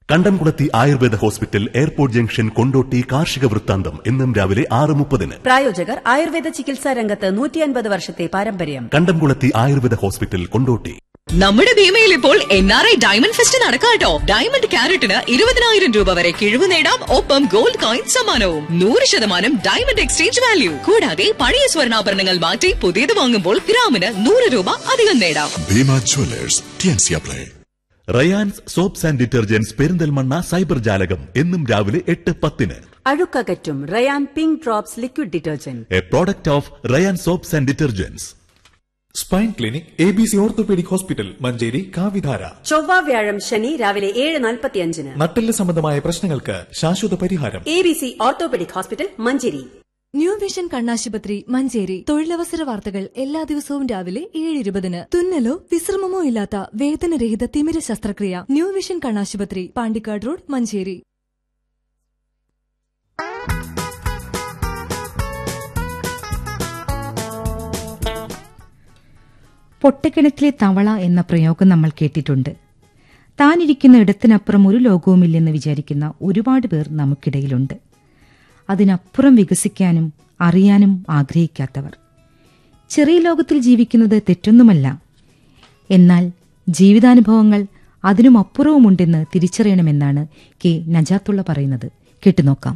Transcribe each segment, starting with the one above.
കണ്ടംകുളത്തി Ayurveda hospital airport junction Kondotty കാർഷിക വൃത്താന്തം എന്നും രാവിലെ ആറ് മുപ്പതിന് പ്രായോജകർ ആയുർവേദ ചികിത്സാ രംഗത്ത് നൂറ്റിയൻപത് വർഷത്തെ പാരമ്പര്യം കണ്ടംകുളത്തി ആയുർവേദ ഹോസ്പിറ്റൽ കൊണ്ടോട്ടി നമ്മുടെ ഭീമയിൽ ഇപ്പോൾ N R I diamond fest നടക്കാട്ടോ ഡയമണ്ട് ക്യാരറ്റിന് ഇരുപതിനായിരം രൂപ വരെ കിഴിവ് നേടാം ഒപ്പം ഗോൾഡ് കോയിൻ സമ്മാനവും നൂറ് ശതമാനം ഡയമണ്ട് എക്സ്ചേഞ്ച് വാല്യൂ കൂടാതെ പഴയ സ്വർണ്ണാഭരണങ്ങൾ മാറ്റി പുതിയത് വാങ്ങുമ്പോൾ ഗ്രാമിന് നൂറ് രൂപ അധികം നേടാം ഭീമ ജ്വല്ലേഴ്സ് ടിയൻസിയ പ്ലേ Rayan's soaps and detergents Perinthalmanna cyber ജാലകം എന്നും രാവിലെ എട്ട് പത്തിന് അഴുക്കകറ്റും Rayan pink drops liquid detergent a product of Rayan soaps and detergents spine clinic A B C orthopedic hospital Manjeri കാവിധാര ചൊവ്വ വ്യാഴം ശനി രാവിലെ ഏഴ് നാൽപ്പത്തിയഞ്ചിന് നട്ടെല്ല് സംബന്ധമായ പ്രശ്നങ്ങൾക്ക് ശാശ്വത പരിഹാരം A B C orthopedic hospital Manjeri new vision കണ്ണാശുപത്രി മഞ്ചേരി തൊഴിലവസര വാർത്തകൾ എല്ലാ ദിവസവും രാവിലെ ഏഴ് ഇരുപതിന് തുന്നലോ വിശ്രമമോ ഇല്ലാത്ത വേദനരഹിത തിമിര ശസ്ത്രക്രിയ ന്യൂ വിഷൻ കണ്ണാശുപത്രി പാണ്ടിക്കാട് റോഡ് മഞ്ചേരി പൊട്ടക്കിണറ്റിലെ തവള എന്ന പ്രയോഗം നമ്മൾ കേട്ടിട്ടുണ്ട് താനിരിക്കുന്ന ഇടത്തിനപ്പുറം ഒരു ലോകവുമില്ലെന്ന് വിചാരിക്കുന്ന ഒരുപാട് പേർ നമുക്കിടയിലുണ്ട് അതിനപ്പുറം വികസിക്കാനും അറിയാനും ആഗ്രഹിക്കാത്തവർ ചെറിയ ലോകത്തിൽ ജീവിക്കുന്നത് തെറ്റൊന്നുമല്ല എന്നാൽ ജീവിതാനുഭവങ്ങൾ അതിനും അപ്പുറവുമുണ്ടെന്ന് തിരിച്ചറിയണമെന്നാണ് കെ നജാത്തുള്ള പറയുന്നത് കേട്ടുനോക്കാം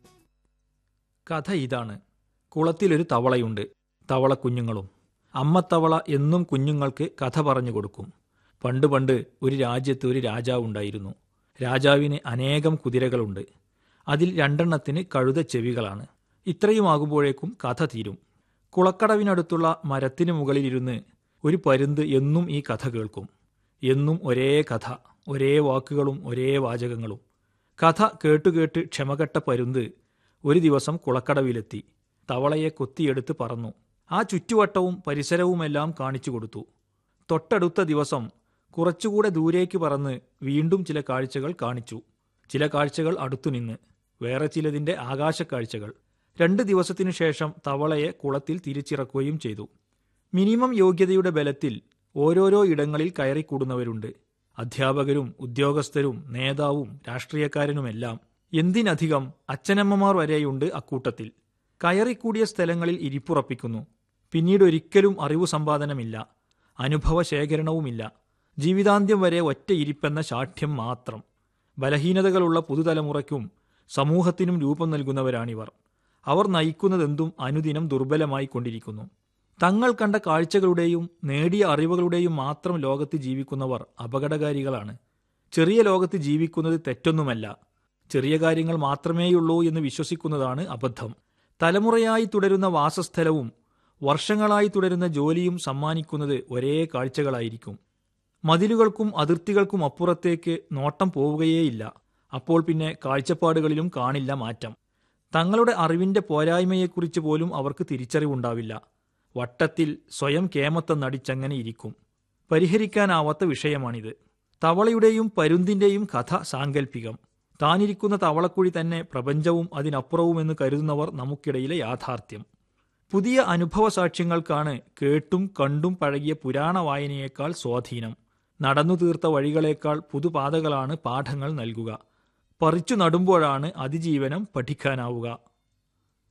കഥ ഇതാണ് കുളത്തിലൊരു തവളയുണ്ട് തവള കുഞ്ഞുങ്ങളും അമ്മത്തവള എന്നും കുഞ്ഞുങ്ങൾക്ക് കഥ പറഞ്ഞു കൊടുക്കും പണ്ട് പണ്ട് ഒരു രാജ്യത്ത് ഒരു രാജാവുണ്ടായിരുന്നു രാജാവിന് അനേകം കുതിരകളുണ്ട് അതിൽ രണ്ടെണ്ണത്തിന് കഴുത ചെവികളാണ് ഇത്രയുമാകുമ്പോഴേക്കും കഥ തീരും കുളക്കടവിനടുത്തുള്ള മരത്തിന് മുകളിലിരുന്ന് ഒരു പരുന്ത് എന്നും ഈ കഥ കേൾക്കും എന്നും ഒരേ കഥ ഒരേ വാക്കുകളും ഒരേ വാചകങ്ങളും കഥ കേട്ടുകേട്ട് ക്ഷമകെട്ട പരുന്ത് ഒരു ദിവസം കുളക്കടവിലെത്തി തവളയെ കൊത്തിയെടുത്ത് പറന്നു ആ ചുറ്റുവട്ടവും പരിസരവുമെല്ലാം കാണിച്ചു കൊടുത്തു തൊട്ടടുത്ത ദിവസം കുറച്ചുകൂടെ ദൂരേക്ക് പറന്ന് വീണ്ടും ചില കാഴ്ചകൾ കാണിച്ചു ചില കാഴ്ചകൾ അടുത്തുനിന്ന് വേറെ ചിലതിന്റെ ആകാശക്കാഴ്ചകൾ രണ്ട് ദിവസത്തിനു ശേഷം തവളയെ കുളത്തിൽ തിരിച്ചിറക്കുകയും ചെയ്തു മിനിമം യോഗ്യതയുടെ ബലത്തിൽ ഓരോരോ ഇടങ്ങളിൽ കയറിക്കൂടുന്നവരുണ്ട് അധ്യാപകരും ഉദ്യോഗസ്ഥരും നേതാവും രാഷ്ട്രീയക്കാരനുമെല്ലാം എന്തിനധികം അച്ഛനമ്മമാർ വരെയുണ്ട് അക്കൂട്ടത്തിൽ കയറിക്കൂടിയ സ്ഥലങ്ങളിൽ ഇരിപ്പുറപ്പിക്കുന്നു പിന്നീട് ഒരിക്കലും അറിവു സമ്പാദനമില്ല അനുഭവ ശേഖരണവുമില്ല ജീവിതാന്ത്യം വരെ ഒറ്റ ഇരിപ്പെന്ന ശാഠ്യം മാത്രം ബലഹീനതകളുള്ള പുതുതലമുറയ്ക്കും സമൂഹത്തിനും രൂപം നൽകുന്നവരാണിവർ അവർ നയിക്കുന്നതെന്തും അനുദിനം ദുർബലമായി കൊണ്ടിരിക്കുന്നു തങ്ങൾ കണ്ട കാഴ്ചകളുടെയും നേടിയ അറിവുകളുടെയും മാത്രം ലോകത്ത് ജീവിക്കുന്നവർ അപകടകാരികളാണ് ചെറിയ ലോകത്ത് ജീവിക്കുന്നത് തെറ്റൊന്നുമല്ല ചെറിയ കാര്യങ്ങൾ മാത്രമേയുള്ളൂ എന്ന് വിശ്വസിക്കുന്നതാണ് അബദ്ധം തലമുറയായി തുടരുന്ന വാസസ്ഥലവും വർഷങ്ങളായി തുടരുന്ന ജോലിയും സമ്മാനിക്കുന്നത് ഒരേ കാഴ്ചകളായിരിക്കും മതിലുകൾക്കും അതിർത്തികൾക്കും അപ്പുറത്തേക്ക് നോട്ടം പോവുകയേയില്ല അപ്പോൾ പിന്നെ കാഴ്ചപ്പാടുകളിലും കാണില്ല മാറ്റം തങ്ങളുടെ അറിവിന്റെ പോരായ്മയെക്കുറിച്ച് പോലും അവർക്ക് തിരിച്ചറിവുണ്ടാവില്ല വട്ടത്തിൽ സ്വയം കേമത്തം നടിച്ചങ്ങനെ ഇരിക്കും പരിഹരിക്കാനാവാത്ത വിഷയമാണിത് തവളയുടെയും പരുന്തിന്റെയും കഥ സാങ്കല്പികം താനിരിക്കുന്ന തവളക്കുഴി തന്നെ പ്രപഞ്ചവും അതിനപ്പുറവുമെന്ന് കരുതുന്നവർ നമുക്കിടയിലെ യാഥാർത്ഥ്യം പുതിയ അനുഭവ സാക്ഷ്യങ്ങൾക്കാണ് കേട്ടും കണ്ടും പഴകിയ പുരാണ വായനയേക്കാൾ സ്വാധീനം നടന്നു തീർത്ത വഴികളേക്കാൾ പുതുപാതകളാണ് പാഠങ്ങൾ നൽകുക പറിച്ചു നടുമ്പോഴാണ് അതിജീവനം പഠിക്കാനാവുക